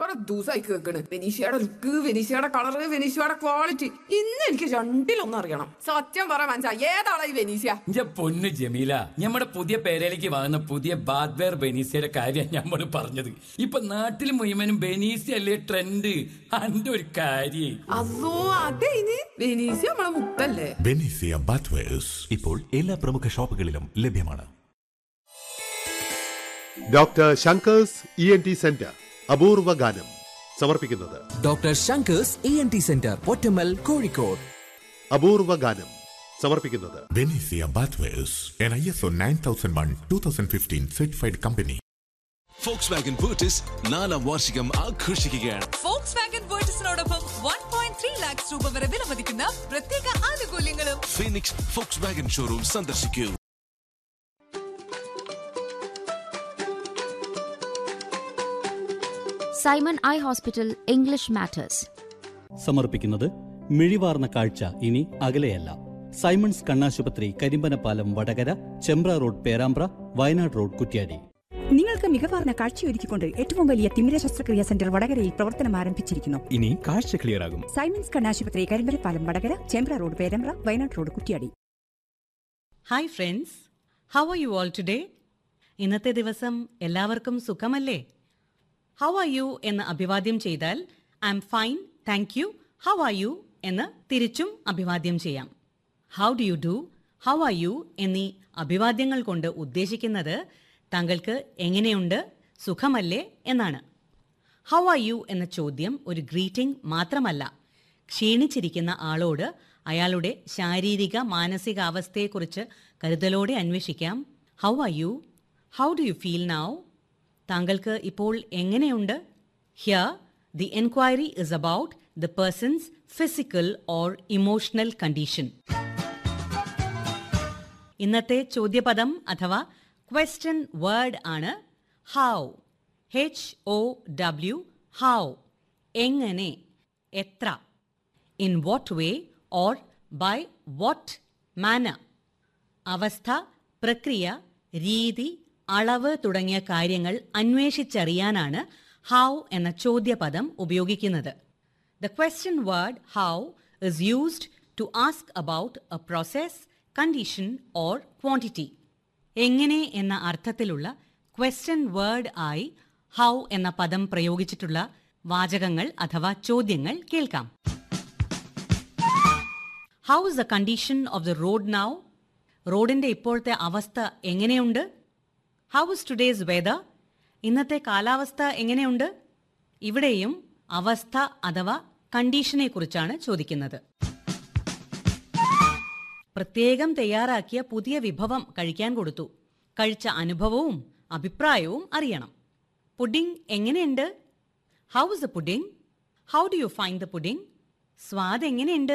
കൊറേ ദിവസമായി കേൾക്കണ് വെനീഷയുടെ ലുക്ക് വെനീഷയുടെ കളറ് വെനീഷയുടെ ക്വാളിറ്റി ഇന്ന് എനിക്ക് രണ്ടിലൊന്നും അറിയണം സത്യം പറ മനസ്സാ ഏതാളാ ഈ വെനീഷ്യ ഇന്റെ പൊന്ന് ജമീല നമ്മുടെ പുതിയ പേരയിലേക്ക് വാങ്ങുന്ന പുതിയ ബാദ്വെയർ ബെനീസിയുടെ കാര്യം നമ്മൾ പറഞ്ഞത് ഇപ്പൊ നാട്ടിൽ മുഴുവനും ബെനീസി അല്ലേ ട്രെൻഡ് അന്റെ ഒരു കാര്യേ അതോ അതേന് വെനീഷ്യ നമ്മളെ മുത്തല്ലേ Benicia Bathwares. ഇപ്പോൾ എല്ലാ പ്രമുഖ ഷോപ്പുകളിലും ലഭ്യമാണ് doctor Shankar's E N T centre അപൂർവ ഗാനം സമർപ്പിക്കുന്നത് doctor Shankar's E N T centre Pottammal Kozhikode അപൂർവ ഗാനം സമർപ്പിക്കുന്നത് Benicia Bathwares. An ISO 9001 2015 certified company. Volkswagen ബൂട്ടിസ് നാലാം വാർഷികം ആഘോഷിക്കുകയാണ് ഫോക്സ് വാഗൻ വേർട്ടസിനോടൊപ്പം വൺ പോയിന്റ് ത്രീ ലാക്സ് രൂപ വരെ വിലമതിക്കുന്ന പ്രത്യേക ആനുകൂല്യങ്ങളും ഫീനിക്സ് ഫോക്സ് വാഗൻ ഷോറൂം സന്ദർശിക്കൂ Simon eye hospital English matters സമർപ്പിക്കുന്നത് മിഴിവാർന്ന കാഴ്ച ഇനി അകലെയല്ല സൈമൺസ് കണ്ണാശുപത്രി കരിമ്പനപ്പാലം വടകര ചെമ്പ്ര റോഡ് പേരാമ്പ്ര വയനാട് റോഡ് കുറ്റ്യാടി നിങ്ങൾക്ക് മികവാർന്ന കാഴ്ചയൊരുക്കിക്കൊണ്ട് ഏറ്റവും വലിയ തിമിര ശസ്ത്രക്രിയാ സെന്റർ വടകരയിൽ പ്രവർത്തനം ആരംഭിച്ചിരിക്കുന്നു ഇനി കാഴ്ച ക്ലിയർ ആകും സൈമൻസ് കണ്ണാശുപത്രി Karimbanapalam Vadakara Chembra road Perambra Wayanad road Kuttiadi hi friends how are you all today ഇന്നത്തെ ദിവസം എല്ലാവർക്കും സുഖമല്ലേ ഹൗ ആർ യു എന്ന് അഭിവാദ്യം ചെയ്താൽ I'm fine thank you how are you എന്ന് തിരിച്ചും അഭിവാദ്യം ചെയ്യാം how do you do how are you എന്നീ അഭിവാദ്യങ്ങൾ കൊണ്ട് ഉദ്ദേശിക്കുന്നത് താങ്കൾക്ക് എങ്ങനെയുണ്ട് സുഖമല്ലേ എന്നാണ് ഹൗ ആർ യു എന്ന ചോദ്യം ഒരു ഗ്രീറ്റിംഗ് മാത്രമല്ല ക്ഷീണിച്ചിരിക്കുന്ന ആളോട് അയാളുടെ ശാരീരിക മാനസിക അവസ്ഥയെക്കുറിച്ച് കരുതലോടെ അന്വേഷിക്കാം how are you how do you feel now താങ്കൾക്ക് ഇപ്പോൾ എങ്ങനെയുണ്ട് here the enquiry is about the person's physical or emotional condition ഇന്നത്തെ ചോദ്യപദം അഥവാ ക്വസ്റ്റ്യൻ വേർഡ് ആണ് how H O W how എങ്ങനെ എത്ര in what way or by what manner അവസ്ഥ പ്രക്രിയ രീതി അളവ് തുടങ്ങിയ കാര്യങ്ങൾ അന്വേഷിച്ചറിയാനാണ് ഹൗ എന്ന ചോദ്യപദം ഉപയോഗിക്കുന്നത് the question word how is used to ask about a process condition or quantity എങ്ങനെ എന്ന അർത്ഥത്തിലുള്ള ക്വസ്റ്റ്യൻ വേർഡ് ആയി ഹൗ എന്ന പദം പ്രയോഗിച്ചിട്ടുള്ള വാചകങ്ങൾ അഥവാ ചോദ്യങ്ങൾ കേൾക്കാം how is the condition of the road now റോഡിന്റെ ഇപ്പോഴത്തെ അവസ്ഥ എങ്ങനെയുണ്ട് ഹൗ ഇസ് ടുഡേസ് വെദർ ഇന്നത്തെ കാലാവസ്ഥ എങ്ങനെയുണ്ട് ഇവിടെയും അവസ്ഥ അഥവാ കണ്ടീഷനെ കുറിച്ചാണ് ചോദിക്കുന്നത് പ്രത്യേകം തയ്യാറാക്കിയ പുതിയ വിഭവം കഴിക്കാൻ കൊടുത്തു കഴിച്ച അനുഭവവും അഭിപ്രായവും അറിയണം പുഡിംഗ് എങ്ങനെയുണ്ട് how is the pudding how do you find the pudding സ്വാദ് എങ്ങനെയുണ്ട്